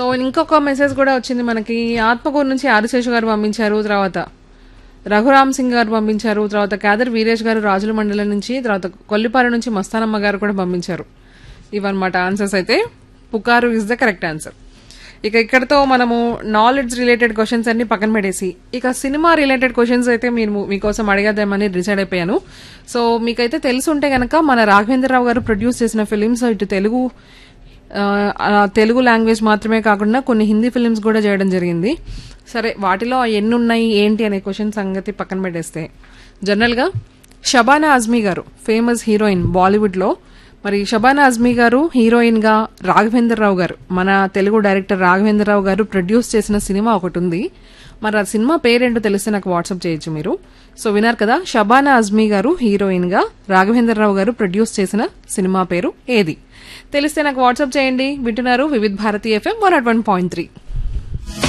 so ఇంకొక message కూడా వచ్చింది మనకి ఆత్మకూరు నుంచి ఆదిశేషు గారు పంపించారు తర్వాత రఘురామ్ సింగ్ గారు పంపించారు తర్వాత కాదర్ వీరేష్ గారు రాజుల మండలం నుంచి తర్వాత కొల్లిపార నుంచి మస్తానమ్మ గారు కూడా పంపించారు ఇవన్నమాట ఆన్సర్స్ అయితే పుకారు ఇస్ ద కరెక్ట్ ఆన్సర్ ఇక ఇక్కడతో మనము నాలెడ్జ్ రిలేటెడ్ క్వశ్చన్స్ అన్ని పక్కన పెట్టేసి ఇక సినిమా రిలేటెడ్ క్వశ్చన్స్ అయితే మీరు మీకోసం అడిగేద్దామని డిసైడ్ అయిపోయాను సో మీకైతే తెలుసుంటే గనక మన రాఘవేంద్రరావు గారు ప్రొడ్యూస్ చేసిన ఫిలిమ్స్ ఇటు తెలుగు ఆ, ఆ, తెలుగు లాంగ్వేజ్ మాత్రమే కాకుండా కొన్ని హిందీ ఫిలిమ్స్ కూడా చేయడం జరిగింది సరే వాటిలో ఎన్ని ఉన్నాయి ఏంటి అనే క్వశ్చన్ సంగతి పక్కన పెట్టేస్తే జనరల్గా షబానా అజ్మీ గారు ఫేమస్ హీరోయిన్ బాలీవుడ్లో మరి షబానా అజ్మీ గారు హీరోయిన్ గా రాఘవేంద్రరావు గారు మన తెలుగు డైరెక్టర్ రాఘవేంద్రరావు గారు ప్రొడ్యూస్ చేసిన సినిమా ఒకటి ఉంది మరి ఆ సినిమా పేరేంటో తెలిస్తే నాకు వాట్సాప్ చేయొచ్చు మీరు సో విన్నారు కదా షబానా అజ్మీ గారు హీరోయిన్ గా రాఘవేంద్రరావు గారు ప్రొడ్యూస్ చేసిన సినిమా పేరు ఏది తెలిస్తే నాకు వాట్సాప్ చేయండి వింటున్నారు Vividh Bharati FM one at one point three